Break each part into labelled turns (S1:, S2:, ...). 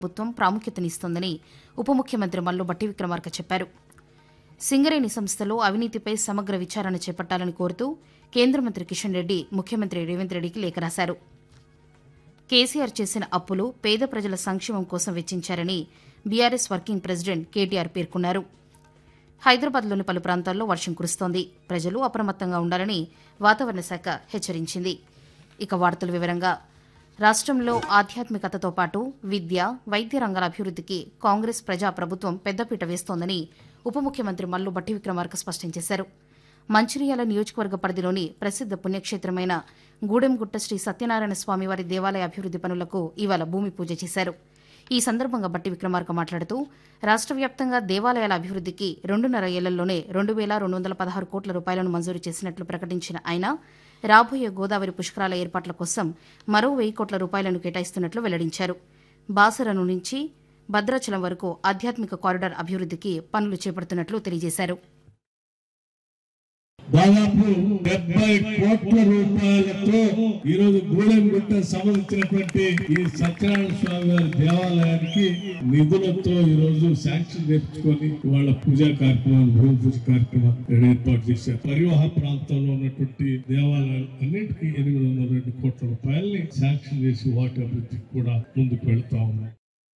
S1: ప్రభుత్వం ప్రాముఖ్యతనిస్తోందని ఉప ముఖ్యమంత్రి మల్లు బట్టి విక్రమార్క చెప్పారు సింగరేణి సంస్థలో అవినీతిపై సమగ్ర విచారణ చేపట్టాలని కోరుతూ కేంద్ర మంత్రి కిషన్ రెడ్డి ముఖ్యమంత్రి రేవంత్ రెడ్డికి లేఖ రాశారు కేసీఆర్ చేసిన అప్పులు పేద ప్రజల సంక్షేమం కోసం వెచ్చించారని బీఆర్ఎస్ వర్కింగ్ ప్రెసిడెంట్ కేటీఆర్ పేర్కొన్నారు హైదరాబాద్లోని పలు ప్రాంతాల్లో వర్షం కురుస్తోంది ప్రజలు అప్రమత్తంగా ఉండాలని వాతావరణ శాఖ హెచ్చరించింది ఇక వార్తల వివరంగా రాష్ట్రంలో ఆధ్యాత్మికతతో పాటు విద్య వైద్య రంగాల అభివృద్ధికి కాంగ్రెస్ ప్రజా ప్రభుత్వం పెద్దపీట వేస్తోందని ఉప ముఖ్యమంత్రి మల్లు బట్టి విక్రమార్క స్పష్టం చేశారు మంచిర్యాల నియోజకవర్గ పరిధిలోని ప్రసిద్ద పుణ్యక్షేత్రమైన గూడెంగుట్ట శ్రీ సత్యనారాయణ స్వామివారి దేవాలయ అభివృద్ది పనులకు ఇవాళ భూమి పూజ చేశారు ఈ సందర్భంగా బట్టి విక్రమార్క మాట్లాడుతూ రాష్ట్ర వ్యాప్తంగా దేవాలయాల అభివృద్ధికి రెండున్నర ఏళ్లలోనే రెండు వేల రెండు వందల పదహారు కోట్ల రూపాయలను మంజూరు చేసినట్లు ప్రకటించిన ఆయన రాబోయే గోదావరి పుష్కరాల ఏర్పాట్ల కోసం మరో వెయ్యి కోట్ల రూపాయలను కేటాయిస్తున్నట్లు వెల్లడించారు బాసరను నుంచి భద్రాచలం వరకు ఆధ్యాత్మిక కారిడార్ అభివృద్ధికి పనులు చేపడుతున్నట్లు తెలియజేశారు
S2: దాదాపు డెబ్బై కోట్ల రూపాయలతో ఈ రోజు గూడెంగుట్ట సంబంధించినటువంటి ఈ సత్యనారాయణ స్వామి వారి దేవాలయానికి నిధులతో ఈ రోజు శాంక్షన్ తెప్పించుకొని వాళ్ళ పూజా కార్యక్రమం భూమి పూజ కార్యక్రమం ఏర్పాటు చేశారు పరివాహ ప్రాంతంలో ఉన్నటువంటి దేవాలయాలు అన్నింటికీ ఎనిమిది వందల రెండు కోట్ల రూపాయల్ని శాంక్షన్ చేసి వాటి అభివృద్ధికి కూడా ముందుకు వెళ్తా ఉన్నాం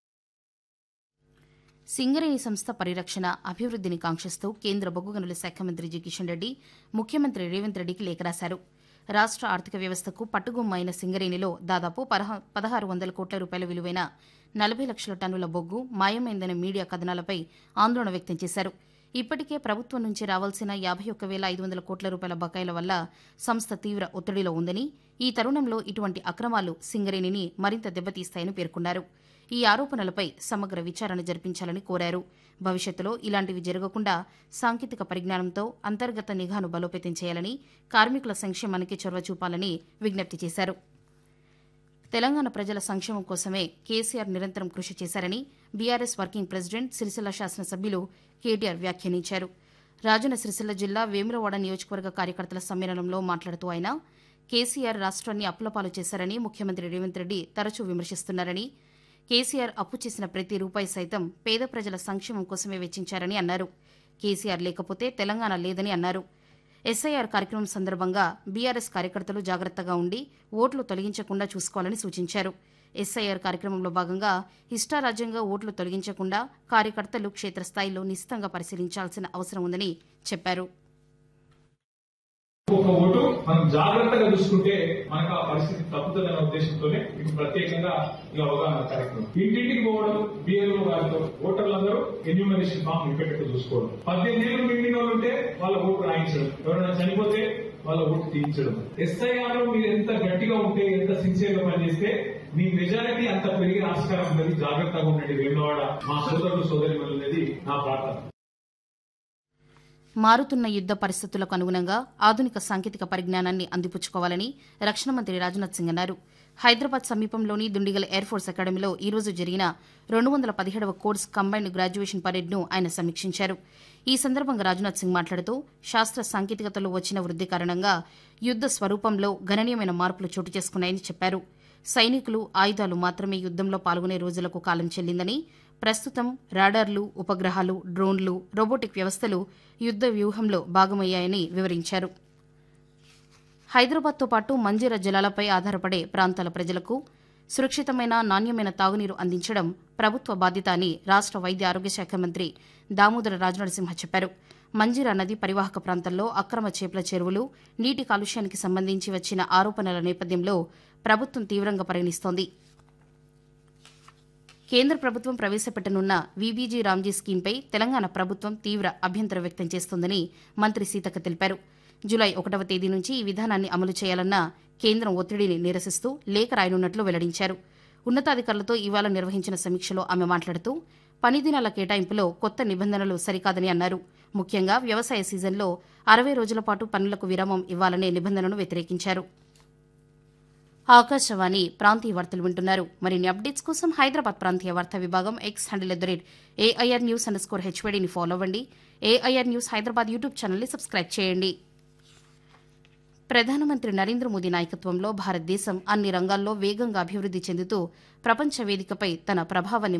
S1: సింగరేణి సంస్థ పరిరక్షణ అభివృద్ధిని కాంక్షిస్తూ కేంద్ర బొగ్గు గనుల శాఖ మంత్రి జి కిషన్ రెడ్డి ముఖ్యమంత్రి రేవంత్ రెడ్డికి లేఖ రాశారు రాష్ట్ర ఆర్థిక వ్యవస్థకు పట్టుగొమ్మ అయిన సింగరేణిలో దాదాపు పదహా పదహారు వందల కోట్ల రూపాయల విలువైన నలభై లక్షల టన్నుల బొగ్గు మాయమైందనే మీడియా కథనాలపై ఆందోళన వ్యక్తం చేశారు ఇప్పటికే ప్రభుత్వం నుంచి రావాల్సిన యాభై ఒక్క వేల ఐదు వందల కోట్ల రూపాయల బకాయిల వల్ల సంస్థ తీవ్ర ఒత్తిడిలో ఉందని ఈ తరుణంలో ఇటువంటి అక్రమాలు సింగరేణిని మరింత దెబ్బతీస్తాయని పేర్కొన్నారు ఈ ఆరోపణలపై సమగ్ర విచారణ జరిపించాలని కోరారు భవిష్యత్తులో ఇలాంటివి జరగకుండా సాంకేతిక పరిజ్ఞానంతో అంతర్గత నిఘాను బలోపేతం చేయాలని కార్మికుల సంక్షేమానికి చొరవ చూపాలని విజ్ఞప్తి చేశారు తెలంగాణ ప్రజల సంక్షేమం కోసమే కేసీఆర్ నిరంతరం కృషి చేశారని బీఆర్ఎస్ వర్కింగ్ ప్రెసిడెంట్ సిరిసిల్ల శాసనసభ్యులు కేటీఆర్ వ్యాఖ్యానించారు రాజన్న సిరిసిల్ల జిల్లా వేములవాడ నియోజకవర్గ కార్యకర్తల సమ్మేళనంలో మాట్లాడుతూ ఆయన కేసీఆర్ రాష్ట్రాన్ని అప్పులపాలు చేశారని ముఖ్యమంత్రి రేవంత్ రెడ్డి తరచూ విమర్శిస్తున్నారని కేసీఆర్ అప్పు చేసిన ప్రతి రూపాయి సైతం పేద ప్రజల సంక్షేమం కోసమే వెచ్చించారని అన్నారు కేసీఆర్ లేకపోతే తెలంగాణ లేదని అన్నారు ఎస్ఐఆర్ కార్యక్రమం సందర్భంగా బీఆర్ఎస్ కార్యకర్తలు జాగ్రత్తగా ఉండి ఓట్లు తొలగించకుండా చూసుకోవాలని సూచించారు ఎస్ఐఆర్ కార్యక్రమంలో భాగంగా ఇష్టారాజ్యంగా ఓట్లు తొలగించకుండా కార్యకర్తలు క్షేత్రస్థాయిలో నిశితంగా పరిశీలించాల్సిన అవసరం ఉందని చెప్పారు
S3: ఒక ఓటు మనం జాగ్రత్తగా చూసుకుంటే మనకు ఆ పరిస్థితి తప్పుతుందనే ఉద్దేశంతోనే ఇది ప్రత్యేకంగా ఈ అవగాహన కార్యక్రమం ఇంటింటికి పోవడం బిఎల్ఓ గారితో ఓటర్లందరూ ఎన్యూమరేషన్ ఫామ్ నింపేటట్టు చూసుకోవడం పద్దెనిమిది ఏళ్ళు నిండిన వాళ్ళు ఉంటే వాళ్ళ ఓటు రాయించడం ఎవరైనా చనిపోతే వాళ్ళ ఓటు తీయించడం ఎస్ఐఆర్ లో మీరు ఎంత గట్టిగా ఉంటే ఎంత సిన్సియర్ గా పనిచేస్తే మీ మెజారిటీ అంత పెరిగే ఆస్కారం ఉన్నది జాగ్రత్తగా ఉండండి వేమవాడ మా సోదరుడు సోదరి అనేది నా ప్రార్థన
S1: మారుతున్న యుద్ద పరిస్థితులకు అనుగుణంగా ఆధునిక సాంకేతిక పరిజ్ఞానాన్ని అందిపుచ్చుకోవాలని రక్షణ మంత్రి రాజ్నాథ్ సింగ్ అన్నారు హైదరాబాద్ సమీపంలోని దుండిగల్ ఎయిర్ ఫోర్స్ అకాడమీలో ఈ రోజు జరిగిన రెండు వందల పదిహేడవ కోర్స్ కంబైన్డ్ గ్రాడ్యుయేషన్ పరేడ్ను ఆయన సమీక్షించారు ఈ సందర్భంగా రాజ్నాథ్ సింగ్ మాట్లాడుతూ శాస్త్ర సాంకేతికతలో వచ్చిన వృద్ధి కారణంగా యుద్ద స్వరూపంలో గణనీయమైన మార్పులు చోటు చేసుకున్నాయని చెప్పారు సైనికులు ఆయుధాలు మాత్రమే యుద్దంలో పాల్గొనే రోజులకు కాలం చెల్లిందని ప్రస్తుతం రాడార్లు ఉపగ్రహాలు డ్రోన్లు రోబోటిక్ వ్యవస్థలు యుద్ద వ్యూహంలో భాగమయ్యాయని వివరించారు హైదరాబాద్తో పాటు మంజీర జలాలపై ఆధారపడే ప్రాంతాల ప్రజలకు సురక్షితమైన నాణ్యమైన తాగునీరు అందించడం ప్రభుత్వ బాధ్యత అని రాష్ట్ర వైద్య ఆరోగ్య శాఖ మంత్రి దామోదర రాజనరసింహ చెప్పారు మంజీరా నది పరివాహక ప్రాంతంలో అక్రమ చేపల చెరువులు నీటి కాలుష్యానికి సంబంధించి వచ్చిన ఆరోపణల నేపథ్యంలో ప్రభుత్వం తీవ్రంగా పరిగణిస్తోంది కేంద్ర ప్రభుత్వం ప్రవేశపెట్టనున్న వీబీజీ రామ్జీ స్కీంపై తెలంగాణ ప్రభుత్వం తీవ్ర అభ్యంతరం వ్యక్తం చేస్తోందని మంత్రి సీతక్క తెలిపారు జులై ఒకటవ తేదీ నుంచి ఈ విధానాన్ని అమలు చేయాలన్న కేంద్రం ఒత్తిడిని నిరసిస్తూ లేఖ రాయనున్నట్లు వెల్లడించారు ఉన్నతాధికారులతో ఇవాళ నిర్వహించిన సమీక్షలో ఆమె మాట్లాడుతూ పని దినాల కేటాయింపులో కొత్త నిబంధనలు సరికాదని అన్నారు ముఖ్యంగా వ్యవసాయ సీజన్లో అరవై రోజుల పాటు పనులకు విరామం ఇవ్వాలనే నిబంధనను వ్యతిరేకించారు ఆకాశవాణి ప్రాంతీయ వార్తలు వింటున్నారు మరిన్ని అప్డేట్స్ కోసం హైదరాబాద్ ప్రాంతీయ వార్తా విభాగం X handle at the rate AIR news underscore హెచ్వైడీని ఫాలో అవ్వండి ఏఐఆర్ న్యూస్ హైదరాబాద్ యూట్యూబ్ ఛానల్ని సబ్స్క్రైబ్ చేయండి ప్రధానమంత్రి నరేంద్ర మోదీ నాయకత్వంలో భారతదేశం అన్ని రంగాల్లో వేగంగా అభివృద్ది చెందుతూ ప్రపంచ వేదికపై తన ప్రభావాన్ని